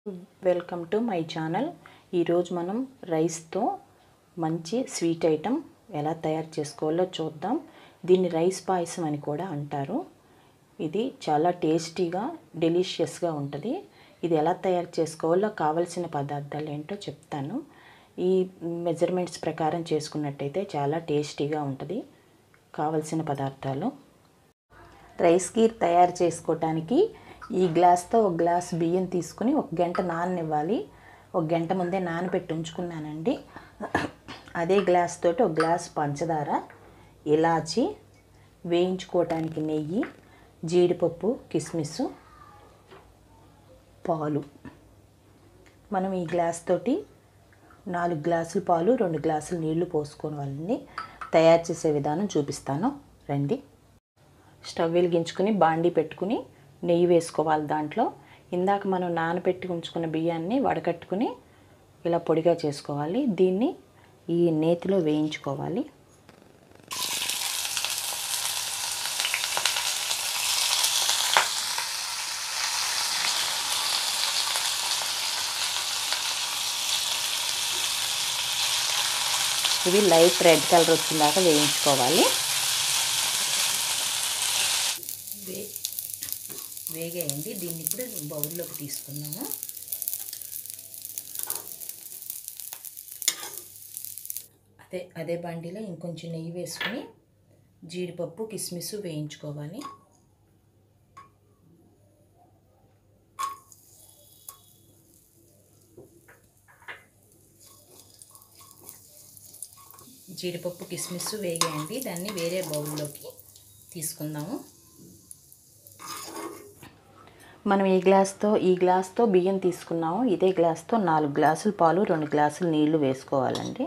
welcome to my channel ఈరోజు మనం రైస్తో మంచి స్వీట్ ఐటెం ఎలా తయారు చేసుకోవాలో చూద్దాం దీన్ని రైస్ పాయసం అని కూడా అంటారు ఇది చాలా టేస్టీగా డెలిషియస్గా ఉంటుంది ఇది ఎలా తయారు చేసుకోవాలో కావలసిన పదార్థాలు ఏంటో చెప్తాను ఈ మెజర్మెంట్స్ ప్రకారం చేసుకున్నట్టయితే చాలా టేస్టీగా ఉంటుంది కావలసిన పదార్థాలు రైస్ గీర్ తయారు చేసుకోవటానికి ఈ గ్లాస్తో ఒక గ్లాస్ బియ్యం తీసుకుని ఒక గంట నాననివ్వాలి ఒక గంట ముందే నానబెట్టి ఉంచుకున్నానండి అదే గ్లాస్ తోటి ఒక గ్లాస్ పంచదార ఇలాచి వేయించుకోవటానికి నెయ్యి జీడిపప్పు కిస్మిస్ పాలు మనం ఈ గ్లాస్ తోటి నాలుగు గ్లాసులు పాలు రెండు గ్లాసులు నీళ్లు పోసుకొని వాళ్ళని తయారు చేసే విధానం చూపిస్తాను రండి స్టవ్ వెలిగించుకుని బాండీ పెట్టుకుని నెయ్యి వేసుకోవాలి దాంట్లో ఇందాక మనం నానబెట్టి ఉంచుకున్న బియ్యాన్ని వడకట్టుకుని ఇలా పొడిగా చేసుకోవాలి దీన్ని ఈ నేతిలో వేయించుకోవాలి ఇవి లైట్ రెడ్ కలర్ వచ్చిందాక వేయించుకోవాలి వే వేగేయండి దీన్ని ఇప్పుడు బౌల్లోకి తీసుకున్నాము అదే అదే బండిలో ఇంకొంచెం నెయ్యి వేసుకుని జీడిపప్పు కిస్మిస్ వేయించుకోవాలి జీడిపప్పు కిస్మిస్ వేగేయండి దాన్ని వేరే బౌల్లోకి తీసుకుందాము మనం ఈ గ్లాస్తో ఈ గ్లాస్తో బియ్యం తీసుకున్నాము ఇదే గ్లాస్తో నాలుగు గ్లాసులు పాలు రెండు గ్లాసులు నీళ్లు వేసుకోవాలండి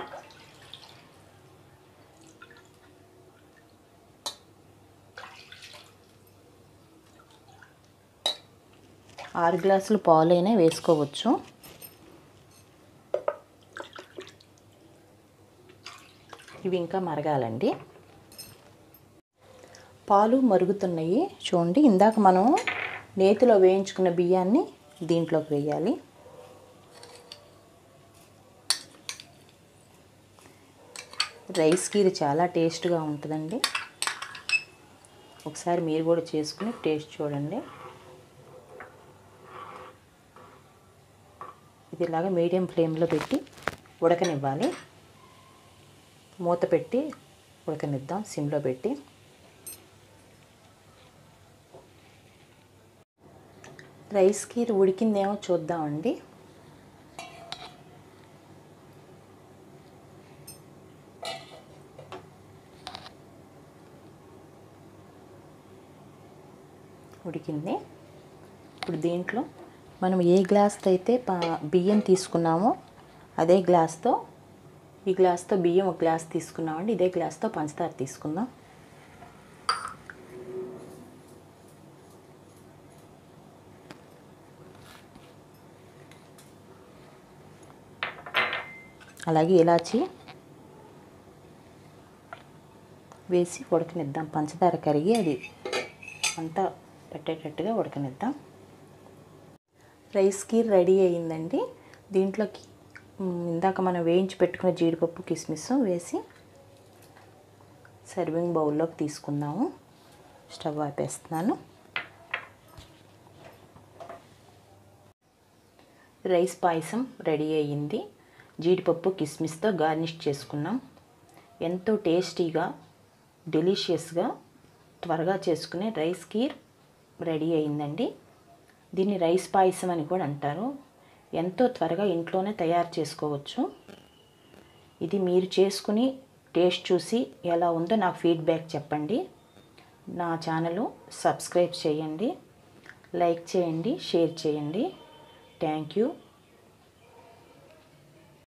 ఆరు గ్లాసులు పాలైనా వేసుకోవచ్చు ఇవి ఇంకా మరగాలండి పాలు మరుగుతున్నాయి చూడండి ఇందాక మనం నేతిలో వేయించుకున్న బియ్యాన్ని దీంట్లోకి వేయాలి రైస్కి ఇది చాలా టేస్ట్గా ఉంటుందండి ఒకసారి మీరు కూడా చేసుకుని టేస్ట్ చూడండి ఇది ఇలాగ మీడియం ఫ్లేమ్లో పెట్టి ఉడకనివ్వాలి మూత పెట్టి ఉడకనిద్దాం సిమ్లో పెట్టి రైస్కి ఉడికిందేమో చూద్దామండి ఉడికింది ఇప్పుడు దీంట్లో మనం ఏ గ్లాస్తో అయితే బియ్యం తీసుకున్నామో అదే గ్లాస్తో ఈ గ్లాస్తో బియ్యం ఒక గ్లాస్ తీసుకున్నామండి ఇదే గ్లాస్తో పంచదార తీసుకుందాం అలాగే ఇలాచి వేసి ఉడకనిద్దాం పంచదార కరిగి అది అంతా పెట్టేటట్టుగా ఉడకనిద్దాం రైస్కి రెడీ అయ్యిందండి దీంట్లోకి ఇందాక మనం వేయించి పెట్టుకున్న జీడిపప్పు కిస్మిస్ వేసి సర్వింగ్ బౌల్లోకి తీసుకుందాము స్టవ్ ఆపేస్తున్నాను రైస్ పాయసం రెడీ అయ్యింది జీడిపప్పు కిస్మిస్తో గార్నిష్ చేసుకున్నాం ఎంతో టేస్టీగా డెలిషియస్గా త్వరగా చేసుకునే రైస్ కీర్ రెడీ అయిందండి దీన్ని రైస్ పాయసం అని కూడా అంటారు ఎంతో త్వరగా ఇంట్లోనే తయారు చేసుకోవచ్చు ఇది మీరు చేసుకుని టేస్ట్ చూసి ఎలా ఉందో నాకు ఫీడ్బ్యాక్ చెప్పండి నా ఛానల్ సబ్స్క్రైబ్ చేయండి లైక్ చేయండి షేర్ చేయండి థ్యాంక్ యూ